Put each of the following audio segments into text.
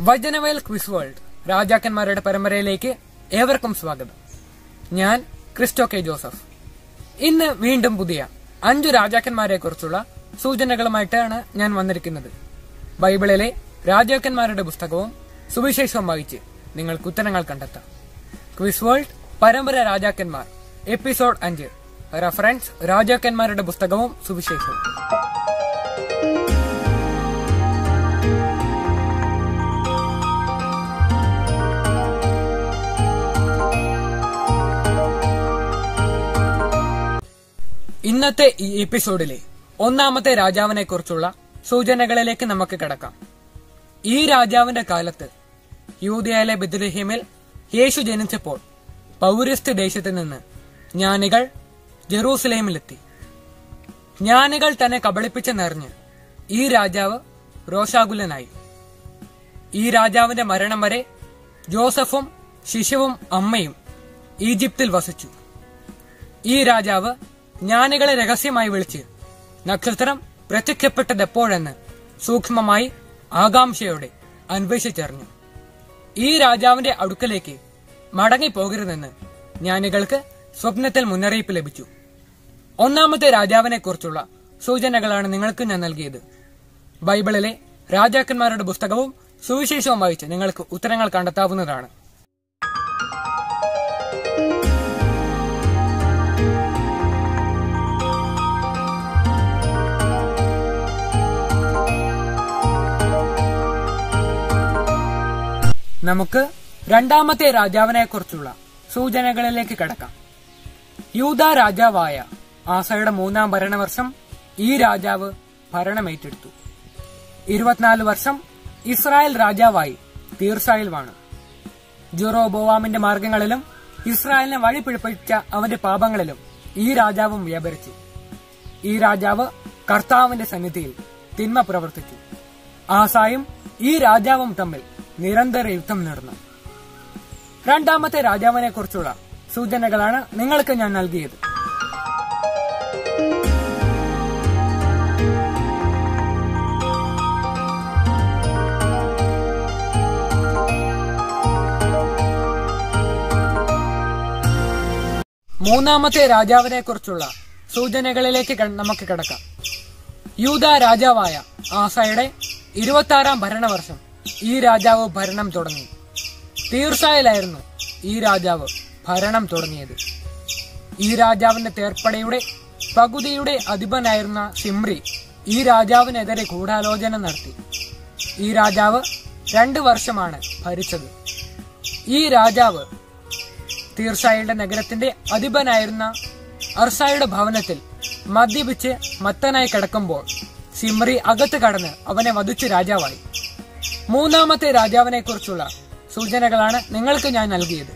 വചനവയൽ quiz world രാജാക്കന്മാരുടെ പരമ്പരയിലേക്ക് ഏവർക്കും സ്വാഗതം ഞാൻ ക്രിസ്റ്റോ കെ ജോസഫ് ഇന്ന് വീണ്ടും പുതിയ അഞ്ചു രാജാക്കന്മാരെ കുറിച്ചുള്ള സൂചനകളുമായിട്ടാണ് ഞാൻ വന്നിരിക്കുന്നത് ബൈബിളിലെ രാജാക്കന്മാരുടെ പുസ്തകവും സുവിശേഷവും വായിച്ച് നിങ്ങൾക്ക് ഉത്തരങ്ങൾ കണ്ടെത്താം ക്വിസ് വേൾഡ് പരമ്പര രാജാക്കന്മാർ എപ്പിസോഡ് അഞ്ച് റഫറൻസ് രാജാക്കന്മാരുടെ പുസ്തകവും സുവിശേഷവും ഇന്നത്തെ ഈ എപ്പിസോഡിലെ ഒന്നാമത്തെ രാജാവിനെ കുറിച്ചുള്ള സൂചനകളിലേക്ക് നമുക്ക് കിടക്കാം ഈ രാജാവിന്റെ കാലത്ത് യൂതിയയിലെ ബദ്രഹീമിൽ യേശു ജനിച്ചപ്പോൾ പൗരസ്ത്യ ദേശത്ത് നിന്ന് ജ്ഞാനികൾ ജെറൂസലേമിലെത്തി ജ്ഞാനികൾ തന്നെ കബളിപ്പിച്ചെന്നറിഞ്ഞ് ഈ രാജാവ് രോഷാകുലനായി ഈ രാജാവിന്റെ മരണം വരെ ജോസഫും ശിശുവും അമ്മയും ഈജിപ്തിൽ വസിച്ചു ഈ രാജാവ് ജ്ഞാനികളെ രഹസ്യമായി വിളിച്ച് നക്ഷത്രം പ്രത്യക്ഷപ്പെട്ടത് എപ്പോഴെന്ന് സൂക്ഷ്മമായി ആകാംക്ഷയോടെ അന്വേഷിച്ചറിഞ്ഞു ഈ രാജാവിന്റെ അടുക്കലേക്ക് മടങ്ങിപ്പോകരുതെന്ന് ജ്ഞാനികൾക്ക് സ്വപ്നത്തിൽ മുന്നറിയിപ്പ് ലഭിച്ചു ഒന്നാമത്തെ രാജാവിനെ കുറിച്ചുള്ള സൂചനകളാണ് നിങ്ങൾക്ക് ഞാൻ നൽകിയത് ബൈബിളിലെ രാജാക്കന്മാരുടെ പുസ്തകവും സുവിശേഷവും വായിച്ച് നിങ്ങൾക്ക് ഉത്തരങ്ങൾ കണ്ടെത്താവുന്നതാണ് നമുക്ക് രണ്ടാമത്തെ രാജാവിനെ കുറിച്ചുള്ള സൂചനകളിലേക്ക് കടക്കാം യൂത രാജാവായ ആസയുടെ മൂന്നാം ഭരണവർഷം ഈ രാജാവ് ഭരണമേറ്റെടുത്തു ഇരുപത്തിനാല് വർഷം ഇസ്രായേൽ രാജാവായി തീർച്ചയായിൽ വാണു ജുറോബോവാമിന്റെ മാർഗങ്ങളിലും ഇസ്രായേലിനെ വഴി പിഴപ്പിച്ച അവന്റെ പാപങ്ങളിലും ഈ രാജാവും വ്യാപരിച്ചു ഈ രാജാവ് കർത്താവിന്റെ സന്നിധിയിൽ തിന്മ പ്രവർത്തിച്ചു ആസായും ഈ രാജാവും തമ്മിൽ നിരന്തര യുദ്ധം നടന്നു രണ്ടാമത്തെ രാജാവിനെ കുറിച്ചുള്ള സൂചനകളാണ് നിങ്ങൾക്ക് ഞാൻ നൽകിയത് മൂന്നാമത്തെ രാജാവിനെ കുറിച്ചുള്ള സൂചനകളിലേക്ക് ക- നമുക്ക് കിടക്കാം യൂത രാജാവായ ആസയുടെ ഇരുപത്തി ആറാം ഭരണവർഷം ഈ രാജാവ് ഭരണം തുടങ്ങി തീർച്ചയായിലായിരുന്നു ഈ രാജാവ് ഭരണം തുടങ്ങിയത് ഈ രാജാവിന്റെ തേർപ്പടയുടെ പകുതിയുടെ അധിപനായിരുന്ന സിമ്രി ഈ രാജാവിനെതിരെ ഗൂഢാലോചന നടത്തി ഈ രാജാവ് രണ്ടു വർഷമാണ് ഭരിച്ചത് ഈ രാജാവ് തീർച്ചയായുടെ നഗരത്തിന്റെ അധിപനായിരുന്ന അർസായുടെ ഭവനത്തിൽ മദ്യപിച്ച് മത്തനായി കിടക്കുമ്പോൾ സിമ്രി അകത്ത് കടന്ന് അവനെ വധിച്ച് രാജാവായി മൂന്നാമത്തെ രാജാവിനെ കുറിച്ചുള്ള സൂചനകളാണ് നിങ്ങൾക്ക് ഞാൻ നൽകിയത്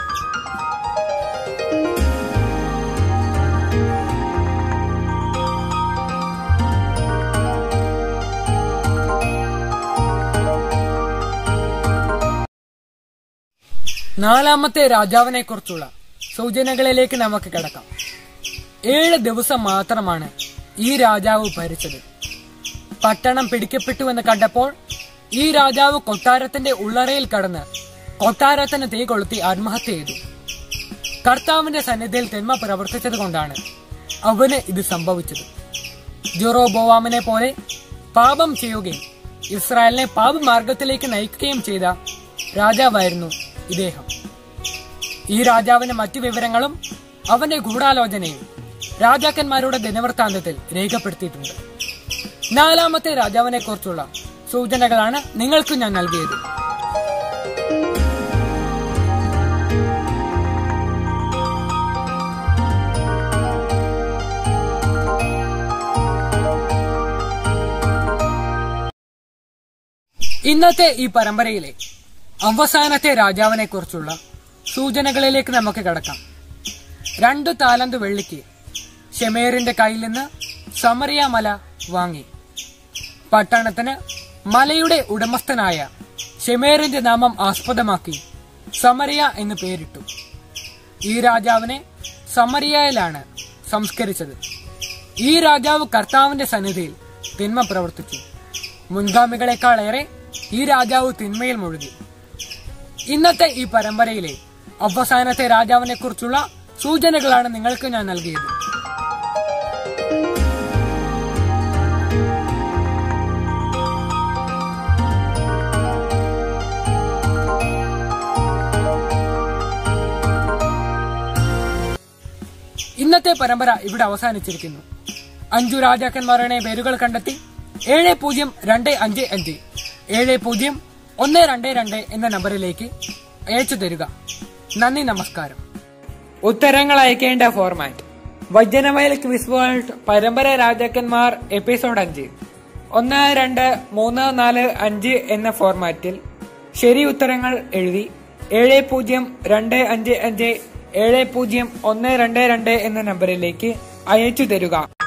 നാലാമത്തെ രാജാവിനെ കുറിച്ചുള്ള സൂചനകളിലേക്ക് നമുക്ക് കിടക്കാം ഏഴ് ദിവസം മാത്രമാണ് ഈ രാജാവ് ഭരിച്ചത് പട്ടണം പിടിക്കപ്പെട്ടുവെന്ന് കണ്ടപ്പോൾ ഈ രാജാവ് കൊട്ടാരത്തിന്റെ ഉള്ളറയിൽ കടന്ന് കൊട്ടാരത്തിന് തീ കൊളുത്തി ആത്മഹത്യ ചെയ്തു കർത്താവിന്റെ സന്നിധിയിൽ തിന്മ പ്രവർത്തിച്ചത് കൊണ്ടാണ് അവന് ഇത് സംഭവിച്ചത് ജൊറോബോവാമിനെ പോലെ പാപം ചെയ്യുകയും ഇസ്രായേലിനെ പാപമാർഗത്തിലേക്ക് നയിക്കുകയും ചെയ്ത രാജാവായിരുന്നു ഇദ്ദേഹം ഈ രാജാവിന്റെ മറ്റു വിവരങ്ങളും അവന്റെ ഗൂഢാലോചനയും രാജാക്കന്മാരുടെ ദിനവൃത്താന്തത്തിൽ രേഖപ്പെടുത്തിയിട്ടുണ്ട് നാലാമത്തെ രാജാവിനെ കുറിച്ചുള്ള സൂചനകളാണ് നിങ്ങൾക്ക് ഞാൻ നൽകിയത് ഇന്നത്തെ ഈ പരമ്പരയിലെ അവസാനത്തെ രാജാവിനെ കുറിച്ചുള്ള സൂചനകളിലേക്ക് നമുക്ക് കടക്കാം രണ്ടു താലന്ത് വെള്ളിക്ക് ഷെമേറിന്റെ കയ്യിൽ നിന്ന് സമറിയ മല വാങ്ങി പട്ടണത്തിന് മലയുടെ ഉടമസ്ഥനായ ഷെമേറിന്റെ നാമം ആസ്പദമാക്കി സമറിയ എന്ന് പേരിട്ടു ഈ രാജാവിനെ സമറിയയിലാണ് സംസ്കരിച്ചത് ഈ രാജാവ് കർത്താവിന്റെ സന്നിധിയിൽ തിന്മ പ്രവർത്തിച്ചു മുൻഗാമികളെക്കാളേറെ ഈ രാജാവ് തിന്മയിൽ മുഴുകി ഇന്നത്തെ ഈ പരമ്പരയിലെ അവസാനത്തെ രാജാവിനെ കുറിച്ചുള്ള സൂചനകളാണ് നിങ്ങൾക്ക് ഞാൻ നൽകിയത് ഇന്നത്തെ പരമ്പര ഇവിടെ അവസാനിച്ചിരിക്കുന്നു അഞ്ചു രാജാക്കന്മാരുടെ പേരുകൾ കണ്ടെത്തി ഏഴ് പൂജ്യം രണ്ട് അഞ്ച് അഞ്ച് ഏഴ് പൂജ്യം ഒന്ന് രണ്ട് രണ്ട് എന്ന നമ്പറിലേക്ക് അയച്ചു തരിക നന്ദി നമസ്കാരം ഉത്തരങ്ങൾ അയക്കേണ്ട ഫോർമാറ്റ് വജ്രമയൽ ക്വിസ് വേൾഡ് പരമ്പര രാജാക്കന്മാർ എപ്പിസോഡ് അഞ്ച് ഒന്ന് രണ്ട് മൂന്ന് നാല് അഞ്ച് എന്ന ഫോർമാറ്റിൽ ശരി ഉത്തരങ്ങൾ എഴുതി ഏഴ് പൂജ്യം രണ്ട് അഞ്ച് അഞ്ച് ഏഴ് പൂജ്യം ഒന്ന് രണ്ട് രണ്ട് എന്ന നമ്പറിലേക്ക് അയച്ചു തരുക